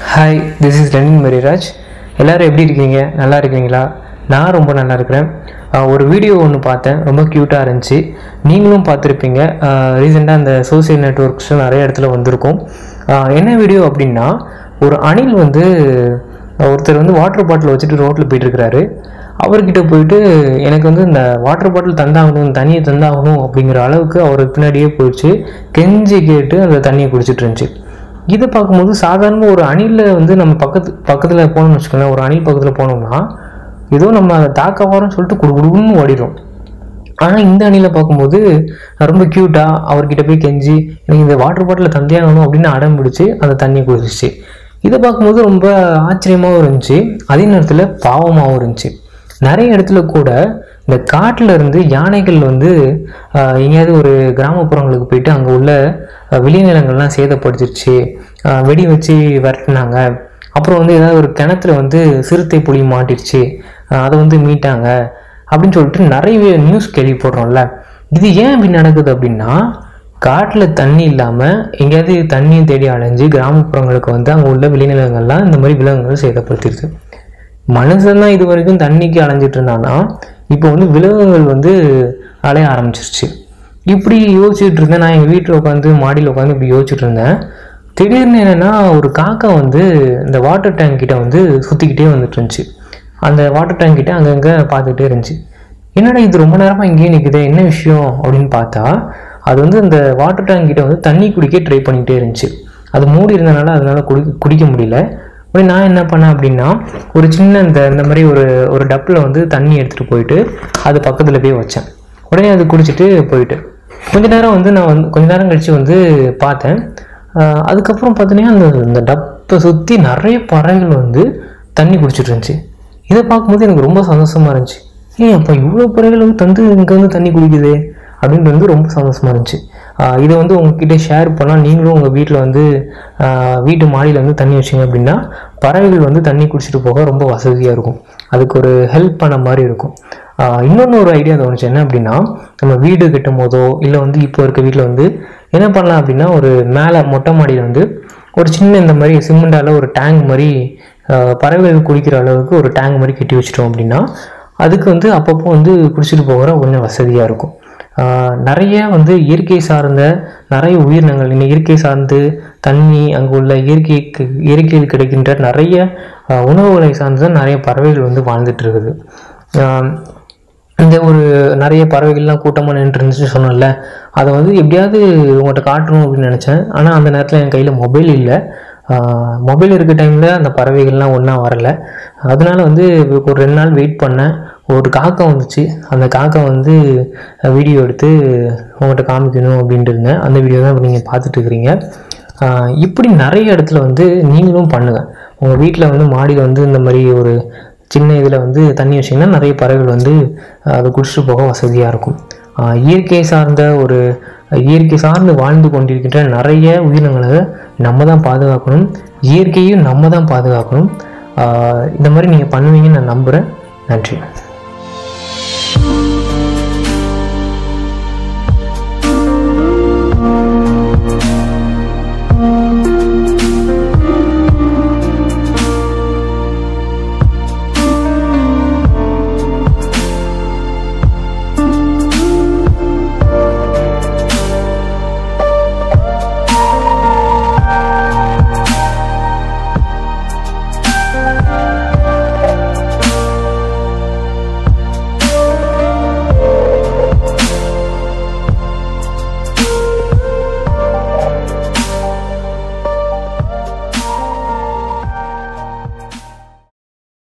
hi this is Lenin Mariraj எல்லோரும் எப்படி இருக்கீங்க நல்லா இருக்கீங்களா நான் ரொம்ப நல்லா இருக்கிறேன் ஆஹ் ஒரு வீடியோ ஒன்று பார்த்தேன் ரொம்ப க்யூட்டாக இருந்துச்சு நீங்களும் பார்த்துருப்பீங்க ரீசெண்டாக அந்த சோஷியல் நெட்ஒர்க்ஸ் நிறைய இடத்துல வந்திருக்கும் ஆஹ் என்ன வீடியோ அப்படின்னா ஒரு அணில் வந்து ஒருத்தர் வந்து வாட்டர் பாட்டில் வச்சுட்டு ரோட்டில் போயிட்டுருக்கிறாரு அவர்கிட்ட போயிட்டு எனக்கு வந்து இந்த வாட்டர் பாட்டில் தந்தாகணும் தண்ணியை தந்தாகணும் அப்படிங்கிற அளவுக்கு அவர் பின்னாடியே போயிடுச்சு கெஞ்சி கேட்டு அந்த தண்ணியை குடிச்சிட்டு இருந்துச்சு இதை பார்க்கும்போது சாதாரண ஒரு அணிலில் வந்து நம்ம பக்கத்து பக்கத்தில் போனோம்னு வச்சுக்கோங்களேன் ஒரு அணில் பக்கத்தில் போனோம்னா ஏதோ நம்ம அதை தாக்க வரோம்னு சொல்லிட்டு குடு குடுன்னு ஓடிடும் ஆனால் இந்த அணிலை பார்க்கும்போது ரொம்ப க்யூட்டாக அவர்கிட்ட போய் கெஞ்சி எனக்கு இந்த வாட்டர் பாட்டில் தந்தையாகணும் அப்படின்னு அடம் பிடிச்சி அந்த தண்ணியை குடிச்சிச்சு இதை பார்க்கும்போது ரொம்ப ஆச்சரியமாகவும் இருந்துச்சு அதே நேரத்தில் பாவமாகவும் இருந்துச்சு நிறைய இடத்துல கூட இந்த காட்டுல இருந்து யானைகள் வந்து ஆஹ், எங்கேயாவது ஒரு கிராமப்புறங்களுக்கு போயிட்டு அங்கே உள்ள ஆஹ், விளைநிலங்கள்லாம் சேதப்படுத்திருச்சு ஆஹ், வெடி வச்சு விரட்டினாங்க அப்புறம் வந்து ஏதாவது ஒரு கிணத்துல வந்து சிறுத்தை புலி மாட்டிருச்சு ஆஹ், அதை வந்து மீட்டாங்க அப்படின்னு சொல்லிட்டு நிறைய நியூஸ் கேள்விப்படுறோம்ல இது ஏன் இப்படி நடக்குது அப்படின்னா காட்டில் தண்ணி இல்லாமல் எங்கேயாவது தண்ணியை தேடி அலைஞ்சு கிராமப்புறங்களுக்கு வந்து அங்கே உள்ள விளைநிலங்கள்லாம் இந்த மாதிரி விலங்குகள் சேதப்படுத்திடுது மனுஷன் தான் இது வரைக்கும் தண்ணிக்கு அலைஞ்சிட்டு இருந்தானா இப்போ வந்து விலங்குகள் வந்து அலைய ஆரம்பிச்சிருச்சு இப்படி யோசிச்சுட்டு இருந்தேன் நான் எங்கள் வீட்டில் உட்காந்து மாடியில் உட்காந்து இப்படி யோசிச்சுட்டு இருந்தேன் திடீர்னு என்னென்னா ஒரு காக்கா வந்து இந்த வாட்டர் டேங்க் கிட்ட வந்து சுற்றிக்கிட்டே வந்துட்டு இருந்துச்சு அந்த வாட்டர் டேங்க் கிட்ட அங்கங்கே பார்த்துக்கிட்டே இருந்துச்சு என்னடா இது ரொம்ப நேரமாக இங்கேயே நிற்குது என்ன விஷயம் அப்படின்னு பார்த்தா அது வந்து அந்த வாட்டர் டேங்க் கிட்ட வந்து தண்ணி குடிக்க ட்ரை பண்ணிக்கிட்டே இருந்துச்சு அது மூடி இருந்தனால அதனால குடி குடிக்க முடியல உடனே நான் என்ன பண்ணேன் அப்படின்னா ஒரு சின்ன இந்த இந்த மாதிரி ஒரு ஒரு டப்பில் வந்து தண்ணி எடுத்துகிட்டு போயிட்டு அது பக்கத்தில் போய் வச்சேன் உடனே அது குடிச்சிட்டு போயிட்டு கொஞ்ச நேரம் வந்து நான் வந்து கொஞ்ச நேரம் கழித்து வந்து பார்த்தேன் ஆஹ் அதுக்கப்புறம் பார்த்தீங்கன்னா அந்த இந்த டப்பை சுற்றி நிறைய பறவைகள் வந்து தண்ணி குடிச்சிட்டு இருந்துச்சு இதை பார்க்கும்போது எனக்கு ரொம்ப சந்தோஷமாக இருந்துச்சு ஏன் அப்போ இவ்வளோ பறவைகள் வந்து தந்து இங்கே வந்து தண்ணி குடிக்குதே அப்படின்ட்டு வந்து ரொம்ப சந்தோஷமாக இருந்துச்சு ஆஹ் இதை வந்து உங்ககிட்ட ஷேர் பண்ணால் நீங்களும் உங்கள் வீட்டில் வந்து ஆஹ் வீட்டு மாடியில் வந்து தண்ணி வச்சிங்க அப்படின்னா பறவைகள் வந்து தண்ணி குடிச்சிட்டு போக ரொம்ப வசதியாக இருக்கும் அதுக்கு ஒரு ஹெல்ப் பண்ண மாதிரி இருக்கும் இன்னொன்று ஒரு ஐடியா தோணுச்சு என்ன அப்படின்னா நம்ம வீடு கட்டும் போதோ இல்லை வந்து இப்போ இருக்க வீட்டில் வந்து என்ன பண்ணலாம் அப்படின்னா ஒரு மேலே மொட்டை மாடியில் வந்து ஒரு சின்ன இந்த மாதிரி சிமெண்டால ஒரு டேங்க் மாதிரி ஆஹ் பறவைகள் குடிக்கிற அளவுக்கு ஒரு டேங்க் மாதிரி கட்டி வச்சிட்டோம் அப்படின்னா அதுக்கு வந்து அப்பப்போ வந்து குடிச்சிட்டு போகிற கொஞ்சம் வசதியாக இருக்கும் ஆஹ் நிறைய வந்து இயற்கை சார்ந்த நிறைய உயிரினங்கள் இந்த இயற்கை சார்ந்து தண்ணி அங்கே உள்ள இயற்கைக்கு இயற்கையில் கிடைக்கின்ற நிறைய ஆஹ் உணவுகளை சார்ந்து தான் நிறைய பறவைகள் வந்து வாழ்ந்துட்டு இருக்குது ஆஹ் இந்த ஒரு நிறைய பறவைகள்லாம் கூட்டமாக நின்று இருந்துச்சு சொன்னேன்ல அதை வந்து எப்படியாவது உங்கள்கிட்ட காட்டணும் அப்படின்னு நினச்சேன் ஆனால் அந்த நேரத்தில் என் கையில் மொபைல் இல்லை மொபைல் இருக்க டைமில் அந்த பறவைகள்லாம் ஒன்றா வரல அதனால வந்து ஒரு ரெண்டு நாள் வெயிட் பண்ணேன் ஒரு காக்கா வந்துச்சு அந்த காக்கா வந்து வீடியோ எடுத்து உங்கள்கிட்ட காமிக்கணும் அப்படின்ட்டு இருந்தேன் அந்த வீடியோ தான் இப்போ நீங்கள் பார்த்துட்டு இருக்கிறீங்க ஆஹ் இப்படி நிறைய இடத்துல வந்து நீங்களும் பண்ணுங்கள் உங்கள் வீட்டில் வந்து மாடியில் வந்து இந்த மாதிரி ஒரு சின்ன இதில் வந்து தண்ணி வச்சிங்கன்னா நிறைய பறவைகள் வந்து ஆஹ் அதை குடிச்சிட்டு போக வசதியாக இருக்கும் ஆஹ் இயற்கை சார்ந்த ஒரு இயற்கை சார்ந்து வாழ்ந்து கொண்டிருக்கின்ற நிறைய உயிரினங்களை நம்ம தான் பாதுகாக்கணும் இயற்கையும் நம்ம தான் பாதுகாக்கணும் ஆஹ் இந்த மாதிரி நீங்கள் பண்ணுவீங்கன்னு நான் நம்புகிறேன் நன்றி